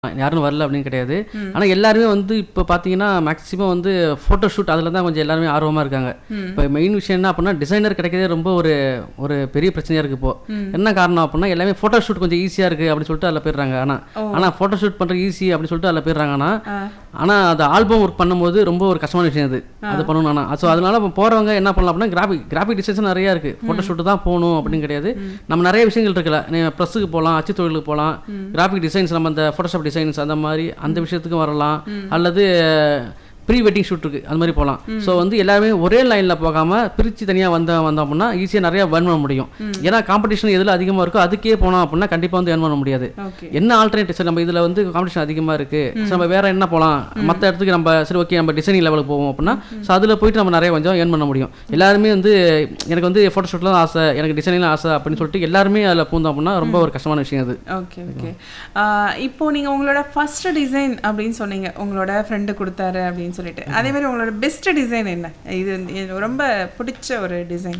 யாரும் வரல அப்படின்னு கிடையாது ஆனா எல்லாருமே வந்து இப்போ பார்த்தீங்கன்னா மேக்ஸிமம் வந்து ஃபோட்டோ ஷூட் அதில் தான் கொஞ்சம் எல்லாருமே ஆர்வமா இருக்காங்க இப்போ மெயின் விஷயம் என்ன அப்படின்னா டிசைனர் கிடைக்கிறதே ரொம்ப ஒரு ஒரு பெரிய பிரச்சனையா இருக்கு இப்போ என்ன காரணம் அப்படின்னா எல்லாமே ஃபோட்டோ ஷூட் கொஞ்சம் ஈஸியா இருக்கு அப்படின்னு சொல்லிட்டு அதில் போயிடுறாங்க ஆனா ஆனா ஃபோட்டோ ஷூட் பண்றது ஈஸி அப்படின்னு சொல்லிட்டு அதில் போயிடுறாங்கன்னா ஆனா அது ஆல்பம் ஒர்க் பண்ணும்போது ரொம்ப ஒரு கஷ்டமான விஷயம் அது அது பண்ணணும் ஆனால் ஸோ அதனால இப்போ போறவங்க என்ன பண்ணலாம் அப்படின்னா கிராஃபிக் கிராஃபிக் டிசைன்ஸ் நிறைய இருக்கு ஃபோட்டோ ஷூட் தான் போகணும் அப்படின்னு கிடையாது நம்ம நிறைய விஷயங்கள் இருக்குல்ல நீங்கள் ப்ரெஸ்ஸுக்கு போகலாம் அச்சு தொழிலுக்கு போகலாம் கிராஃபிக் டிசைன்ஸ் நம்ம அந்த ஃபோட்டோஷாப் டிசைன்ஸ் அந்த மாதிரி அந்த விஷயத்துக்கும் வரலாம் அல்லது ப்ரீ வெட்டிங் ஷூட் இருக்கு அது மாதிரி போகலாம் ஸோ வந்து எல்லாருமே ஒரே லைனில் போகாம பிரித்து தனியாக வந்த வந்தோம் அப்படின்னா ஈஸியாக நிறைய earn பண்ண முடியும் ஏன்னா காம்படிஷன் எதில் அதிகமாக இருக்கோ அதுக்கே போனோம் அப்படின்னா கண்டிப்பாக வந்து earn பண்ண முடியாது ஓகே என்ன ஆல்டர்னேட்டிவ் சார் நம்ம இதில் வந்து காம்படிஷன் அதிகமாக இருக்கு So நம்ம வேற என்ன போகலாம் மற்ற இடத்துக்கு நம்ம சரி ஓகே நம்ம டிசைனிங் லெவலுக்கு போவோம் அப்படின்னா ஸோ அதில் போயிட்டு நம்ம நிறைய கொஞ்சம் ஏர்ன் பண்ண முடியும் எல்லாருமே வந்து எனக்கு வந்து ஃபோட்டோ ஷூட்லாம் ஆசை எனக்கு டிசைனிங்லாம் ஆசை அப்படின்னு சொல்லிட்டு எல்லாருமே அதில் பூந்தோம் அப்படின்னா ரொம்ப ஒரு கஷ்டமான விஷயம் அது ஓகே ஓகே இப்போ நீங்க உங்களோட ஃபர்ஸ்ட் டிசைன் அப்படின்னு சொன்னீங்க உங்களோட ஃப்ரெண்டு கொடுத்தாரு அப்படின்னு சொல்லிட்டு அதே மாதிரி உங்களோட பெஸ்ட் டிசைன் என்ன இது வந்து எனக்கு ரொம்ப பிடிச்ச ஒரு டிசைன்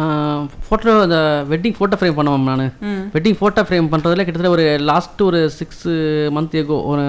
ஃபோட்டோ அந்த வெட்டிங் ஃபோட்டோ ஃப்ரேம் பண்ணுவோம் நான் வெட்டிங் ஃபோட்டோ ஃப்ரேம் பண்ணுறதுல கிட்டத்தட்ட ஒரு லாஸ்ட் ஒரு சிக்ஸ் மந்த் ஏகோ ஒரு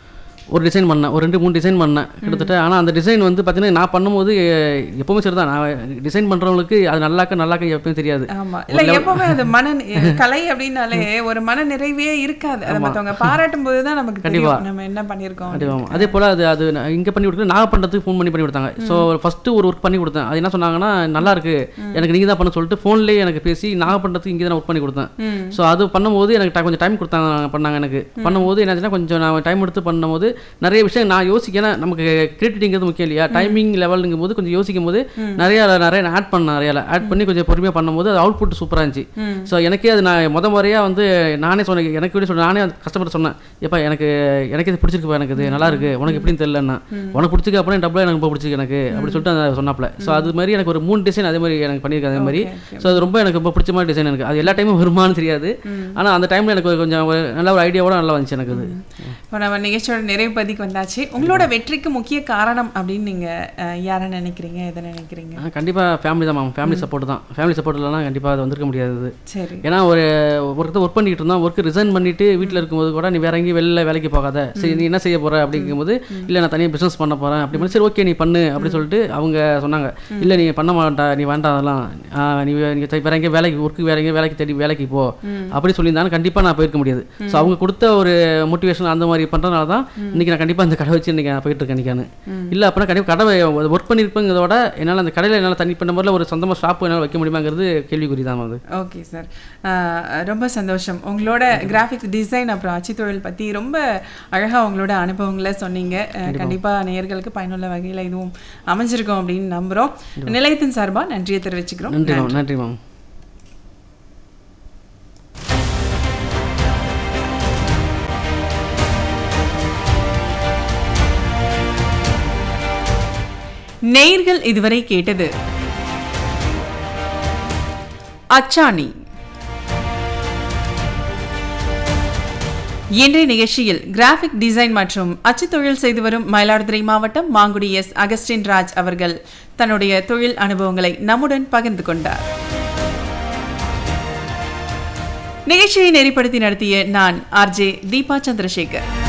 ஒரு டிசைன் பண்ணேன் ஒரு ரெண்டு மூணு டிசைன் பண்ணேன் கிட்டத்தட்ட ஆனால் அந்த டிசைன் வந்து பார்த்தீங்கன்னா நான் பண்ணும்போது எ- எப்பவுமே சரி தான் நான் டிசைன் பண்ணுறவங்களுக்கு அது நல்லாக்க நல்லாக்க எப்பவும் தெரியாது ஆமா இல்ல எப்பவுமே அது மன கலை அப்படின்னாலே ஒரு மன நிறைவே இருக்காது அதை மத்தவங்க பாராட்டும் போது தான் நமக்கு தெரியும் நம்ம என்ன பண்ணியிருக்கோம் கண்டிப்பாக அதே போல் அது அது நான் இங்கே பண்ணி கொடுத்து நான் பண்ணுறதுக்கு ஃபோன் பண்ணி பண்ணி கொடுத்தாங்க ஸோ ஃபஸ்ட்டு ஒரு ஒர்க் பண்ணி கொடுத்தேன் அது என்ன சொன்னாங்கன்னா நல்லா இருக்கு எனக்கு நீங்கள் தான் பண்ண சொல்லிட்டு ஃபோன்லேயே எனக்கு பேசி நான் பண்ணுறதுக்கு இங்கே தான் ஒர்க் பண்ணி கொடுத்தேன் ம். ஸோ அது பண்ணும்போது எனக்கு ட- கொஞ்சம் டைம் கொடுத்தாங்க பண்ணாங்க எனக்கு பண்ணும்போது என்னாச்சுன்னா கொஞ்சம் நான் டைம் எடுத்து பண்ணும்போது நிறைய விஷயம் நான் யோசிக்கிறேன் நமக்கு கிரியேட்டிவிட்டிங்கிறது முக்கியம் இல்லையா டைமிங் லெவலுங்கும் போது கொஞ்சம் யோசிக்கும் போது நிறைய நிறைய ஆட் பண்ணேன் நிறைய ஆட் பண்ணி கொஞ்சம் பொறுமையாக பண்ணும்போது அது அவுட்புட் சூப்பராக இருந்துச்சு ஸோ எனக்கே அது நான் முத முறையாக வந்து நானே சொன்னேன் எனக்கு எப்படி சொன்னேன் நானே கஷ்டப்பட்டு சொன்னேன் எப்பா எனக்கு எனக்கு இது பிடிச்சிருக்குப்பா எனக்கு இது நல்லா இருக்கு உனக்கு எப்படின்னு தெரியலன்னா உனக்கு பிடிச்சிருக்கு அப்புறம் டபுளாக எனக்கு ரொம்ப பிடிச்சிருக்கு எனக்கு அப்படி சொல்லிட்டு அந்த சொன்னாப்ல ஸோ அது மாதிரி எனக்கு ஒரு மூணு டிசைன் அதே மாதிரி எனக்கு பண்ணியிருக்கேன் அதே மாதிரி ஸோ அது ரொம்ப எனக்கு ரொம்ப பிடிச்ச மாதிரி டிசைன் எனக்கு அது எல்லா டைமும் வருமானு தெரியாது ஆனால் அந்த டைமில் எனக்கு ஒரு கொஞ்சம் ஒரு நல்ல ஒரு ஐடியாவோட நல்லா வந்துச்சு எனக்கு அது இப்போ நம்ம நிகழ்ச்சியோட நிறைவு பதிக்கு வந்தாச்சு உங்களோட வெற்றிக்கு முக்கிய காரணம் அப்படின்னு நீங்க அஹ், யாரை நினைக்கிறீங்க எதை நினைக்கிறீங்க ஆ, கண்டிப்பா ஃபேமிலி தான் மேம் ஃபேமிலி சப்போர்ட் தான் ஃபேமிலி சப்போர்ட் இல்லைனா கண்டிப்பாக அது வந்திருக்க முடியாது சரி ஏன்னா ஒரு ஒருத்தர் ஒர்க் பண்ணிட்டு இருந்தோம் ஒர்க் ரிசைன் பண்ணிட்டு வீட்டில் இருக்கும்போது கூட நீ வேற எங்கேயும் வெளில வேலைக்கு போகாத சரி நீ என்ன செய்ய போற அப்படிங்கும்போது இல்லை நான் தனியாக பிஸ்னஸ் பண்ண போறேன் அப்படி மாதிரி சரி ஓகே நீ பண்ணு அப்படின்னு சொல்லிட்டு அவங்க சொன்னாங்க இல்லை நீ பண்ண மாட்டா நீ வேண்டாம் அதெல்லாம் ஆ, நீ வே- நீ வேற எங்கேயும் வேலைக்கு ஒர்க்கு வேற எங்கேயும் வேலைக்கு தேடி வேலைக்கு போ அப்படி சொல்லியிருந்தாலும் கண்டிப்பாக நான் போயிருக்க முடியாது ஸோ அவங்க கொடுத்த ஒரு மோட்டிவேஷன் அந்த மாதிரி பண்ணுறதுனால தான் இன்னைக்கு நான் கண்டிப்பாக அந்த கடை வச்சு இன்னைக்கு நான் போயிட்டு இருக்கேன் இன்னைக்கானு இல்லை அப்படின்னா கண்டிப்பாக கடை ஒர்க் பண்ணியிருப்பேங்கிறதோட என்னால் அந்த கடையில் என்னால் தனி பண்ண முறையில் ஒரு சொந்தமாக ஷாப் என்னால் வைக்க முடியுமாங்கிறது கேள்விக்குறி தான் அது ஓகே சார் ரொம்ப சந்தோஷம் உங்களோட கிராஃபிக்ஸ் டிசைன் அப்புறம் அச்சு தொழில் பற்றி ரொம்ப அழகாக உங்களோட அனுபவங்களை சொன்னீங்க அஹ், கண்டிப்பா நேயர்களுக்கு பயனுள்ள வகையில் இதுவும் அமைஞ்சிருக்கும் அப்படின்னு நம்புகிறோம் நிலையத்தின் சார்பாக நன்றியை தெரிவிச்சுக்கிறோம் நன்றி மேம் நன்றி மேம் நேயர்கள் இதுவரை கேட்டது அச்சாணி இன்றைய நிகழ்ச்சியில் கிராஃபிக் டிசைன் மற்றும் அச்சு தொழில் செய்து வரும் மயிலாடுதுறை மாவட்டம் மாங்குடி எஸ் அகஸ்டின் ராஜ் அவர்கள் தன்னுடைய தொழில் அனுபவங்களை நம்முடன் பகிர்ந்து கொண்டார் நிகழ்ச்சியை நெறிப்படுத்தி நடத்திய நான் ஆர்ஜே தீபா சந்திரசேகர்